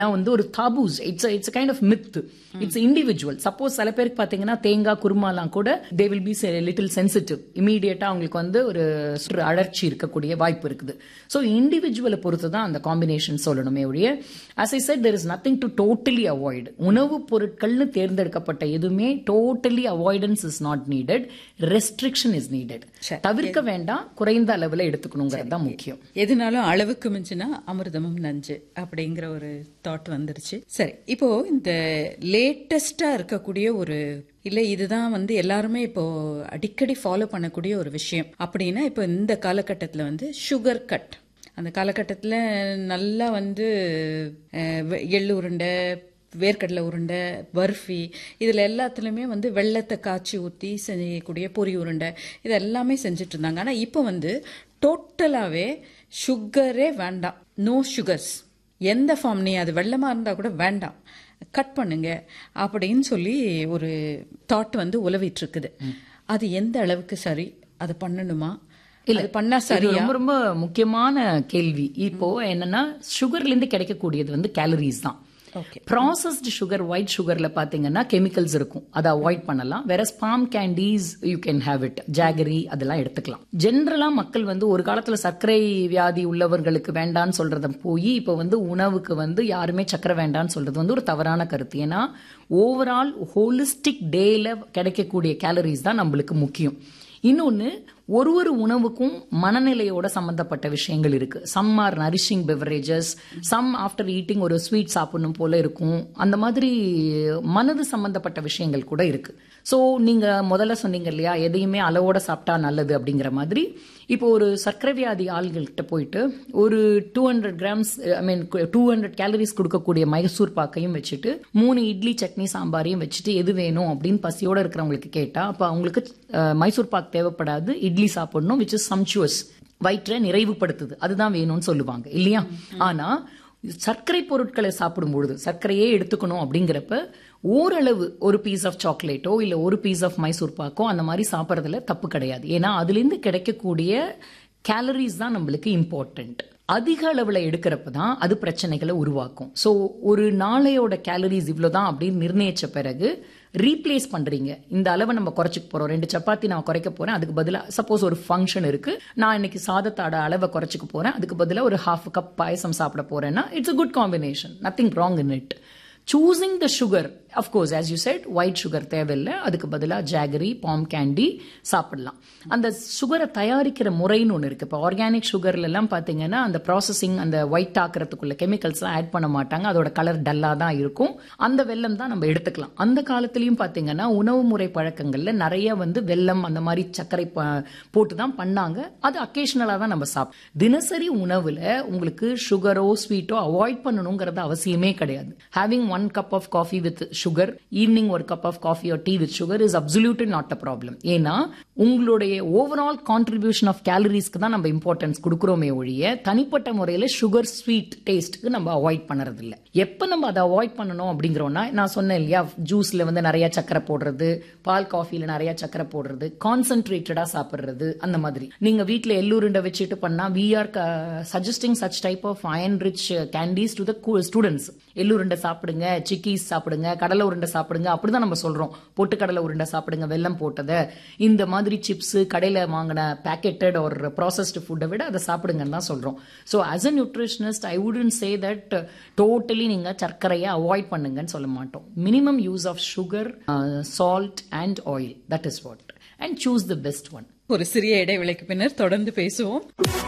வந்து ஒரு taboos it's it's kind of myth it's individual suppose சில பேருக்கு பாத்தீங்கன்னா தேங்காய் குருமாலாம் கூட they will be little sensitive இமீடியட்டா அவங்களுக்கு வந்து ஒரு சுற்று அழற்சி இருக்கக்கூடிய வாய்ப்பு இருக்குது ஸோ இண்டிவிஜுவலை பொறுத்து தான் அந்த காம்பினேஷன் சொல்லணுமே ஒழிய as I said there is nothing to totally avoid உணவுப் பொருட்கள்னு தேர்ந்தெடுக்கப்பட்ட எதுவுமே totally avoidance is not needed restriction is needed தவிர்க்க வேண்டாம் குறைந்த அளவில் எடுத்துக்கணுங்கிறது தான் முக்கியம் எதுனாலும் அளவுக்கு மிஞ்சினா அமிர்தமும் நஞ்சு அப்படிங்கிற ஒரு தாட் வந்துருச்சு சரி இப்போ இந்த லேட்டஸ்டா இருக்கக்கூடிய ஒரு இல்ல இதுதான் வந்து எல்லாருமே இப்போ அடிக்கடி ஃபாலோ பண்ணக்கூடிய ஒரு விஷயம் அப்படின்னா இப்போ இந்த காலகட்டத்தில் வந்து சுகர் கட் அந்த காலகட்டத்தில் நல்லா வந்து அஹ், வெ- எள்ளு உருண்டை வேர்க்கடலை உருண்டை பர்ஃபி இதில் எல்லாத்துலேயுமே வந்து வெள்ளத்தை காய்ச்சி ஊற்றி செய்யக்கூடிய பொரி உருண்டை இது எல்லாமே செஞ்சுட்டு இருந்தாங்க ஆனால் இப்போ வந்து டோட்டலாகவே சுகரே வேண்டாம் நோ சுகர்ஸ் எந்த ஃபார்ம் நீ அது வெள்ளமாக இருந்தால் கூட வேண்டாம் கட் பண்ணுங்க அப்படின்னு சொல்லி ஒரு தாட் வந்து உலவிட்டு இருக்குது அது எந்த அளவுக்கு சரி அதை பண்ணணுமா அது பண்ணா இது சரியா ரொம்ப ரொம்ப முக்கியமான கேள்வி இப்போ என்னன்னா சுகர்ல இருந்து கிடைக்கக்கூடியது வந்து கேலரிஸ் தான் ஓகே ப்ராசஸ்டு சுகர் ஒயிட் சுகர்ல பாத்தீங்கன்னா கெமிக்கல்ஸ் இருக்கும் அதை அவாய்ட் பண்ணலாம் வேற ஸ்பாம் candies you can have it jaggery அதெல்லாம் எடுத்துக்கலாம் ஜென்ரலா மக்கள் வந்து ஒரு காலத்துல சர்க்கரை வியாதி உள்ளவர்களுக்கு வேண்டான்னு சொல்றத போய் இப்போ வந்து உணவுக்கு வந்து யாருமே சர்க்கரை வேண்டான்னு சொல்றது வந்து ஒரு தவறான கருத்து ஏன்னா ஓவரால் ஹோலிஸ்டிக் டேல கிடைக்கக்கூடிய கேலரிஸ் தான் நம்மளுக்கு முக்கியம் இன்னொன்னு ஒரு ஒரு உணவுக்கும் மனநிலையோட சம்பந்தப்பட்ட விஷயங்கள் இருக்கு some are nourishing beverages some after eating ஒரு ஸ்வீட் சாப்பிடணும் போல இருக்கும் அந்த மாதிரி மனது சம்பந்தப்பட்ட விஷயங்கள் கூட இருக்கு ஸோ நீங்க முதல்ல சொன்னீங்க இல்லையா எதையுமே அளவோட சாப்பிட்டா நல்லது அப்படிங்கிற மாதிரி இப்போ ஒரு சர்க்கரை வியாதி ஆள்கள்கிட்ட போயிட்டு ஒரு two hundred grams I mean two hundred calories கொடுக்கக்கூடிய மைசூர் பாக்கையும் வச்சுட்டு மூணு இட்லி சட்னி சாம்பாரையும் வச்சுட்டு எது வேணும் அப்படின்னு பசியோட இருக்கிறவங்களுக்கு கேட்டா அப்ப அவங்களுக்கு அஹ், மைசூர் பாக் தேவைப்படாது இட்லி சாப்பிடணும் விச் இஸ் சம்ச்சுவஸ் வயிற்றை நிறைவுபடுத்துது அதுதான் வேணும்னு சொல்லுவாங்க இல்லையா ஆனா சர்க்கரை பொருட்களை சாப்பிடும் பொழுது சர்க்கரையே எடுத்துக்கணும் அப்படிங்கிறப்ப ஓரளவு ஒரு பீஸ் ஆஃப் சாக்லேட்டோ இல்ல ஒரு பீஸ் ஆஃப் மைசூர் பாக்கோ அந்த மாதிரி சாப்பிட்றதுல தப்பு கிடையாது ஏன்னா அதுலேருந்து கிடைக்கக்கூடிய கேலரிஸ் தான் நம்மளுக்கு இம்பார்ட்டன்ட் அதிக அளவுல எடுக்கிறப்ப தான் அது பிரச்சனைகளை உருவாக்கும் ஸோ ஒரு நாளையோட கேலரிஸ் இவ்வளவுதான் அப்படின்னு நிர்ணயிச்ச பிறகு ரீப்ளேஸ் பண்றீங்க இந்த அளவை நம்ம குறைச்சிக்க போறோம் ரெண்டு சப்பாத்தி நான் குறைக்க போறேன் அதுக்கு பதிலாக சப்போஸ் ஒரு ஃபங்க்ஷன் இருக்கு நான் இன்னைக்கு சாதத்தோட அளவை குறைச்சிக்க போறேன் அதுக்கு பதிலாக ஒரு ஹாஃப் கப் பாயசம் சாப்பிட போறேன்னா it's a good combination nothing wrong in it choosing the sugar of course as you said white sugar தேவையில்லை அதுக்கு பதிலாக ஜாகரி பாம் கேண்டி சாப்பிடலாம் அந்த சுகரை தயாரிக்கிற முறைன்னு ஒன்று இருக்கு இப்போ ஆர்கானிக் சுகர்ல எல்லாம் பார்த்தீங்கன்னா அந்த ப்ராசஸிங் அந்த ஒயிட் ஆக்குறதுக்குள்ள கெமிக்கல்ஸ்லாம் ஆட் பண்ண மாட்டாங்க அதோட கலர் டல்லாக தான் இருக்கும் அந்த வெல்லம் தான் நம்ம எடுத்துக்கலாம் அந்த காலத்துலயும் பார்த்தீங்கன்னா உணவு முறை பழக்கங்கள்ல நிறைய வந்து வெல்லம் அந்த மாதிரி சர்க்கரை ப- போட்டு தான் பண்ணாங்க அது அக்கேஷனலாக தான் நம்ம சாப்பிடும் தினசரி உணவுல உங்களுக்கு சுகரோ ஸ்வீட்டோ அவாய்ட் பண்ணணுங்கிறது அவசியமே கிடையாது having one cup of coffee with sugar evening ஒரு cup of coffee or tea with sugar is absolutely not a problem ஏன்னா உங்களுடைய ஓவரால் கான்ட்ரிபியூஷன் ஆஃப் கேலரிஸ்க்கு தான் நம்ம இம்பார்ட்டன்ஸ் கொடுக்குறோமே ஒழிய தனிப்பட்ட முறையில் சுகர் ஸ்வீட் டேஸ்ட்டுக்கு நம்ம அவாய்ட் பண்ணுறது இல்ல எப்போ நம்ம அதை அவாய்ட் பண்ணணும் அப்படிங்கிறோம்னா நான் சொன்னேன் இல்லையா ஜூஸ்ல வந்து நிறைய சக்கரை போடுறது பால் காஃபில நிறைய சக்கரை போடுறது கான்சென்ட்ரேட்டடா சாப்பிடுறது அந்த மாதிரி நீங்க வீட்ல எள்ளுருண்டை வச்சுட்டு பண்ணா we are suggesting such type of iron rich candies to the students எள்ளுருண்டை சாப்பிடுங்க சிக்கீஸ் சாப்பிடுங்க கடலை உருண்டை சாப்பிடுங்க அப்படிதான் நம்ம சொல்றோம் பொட்டுக்கடலை உருண்டை சாப்பிடுங்க வெல்லம் போட்டதை இந்த மாதிரி சிப்ஸ் கடையில வாங்கின பேக்கெட்டட் ஒரு ப்ராசஸ்டு ஃபுட்டை விட அதை சாப்பிடுங்கன்னு தான் சொல்றோம் so as a nutritionist I wouldn't say that totally நீங்க சர்க்கரையை அவாய்ட் பண்ணுங்கன்னு சொல்ல மாட்டோம் minimum use of sugar salt and oil that is what and choose the best one ஒரு சிறிய இடைவேளைக்கு பின்னர் தொடர்ந்து பேசுவோம்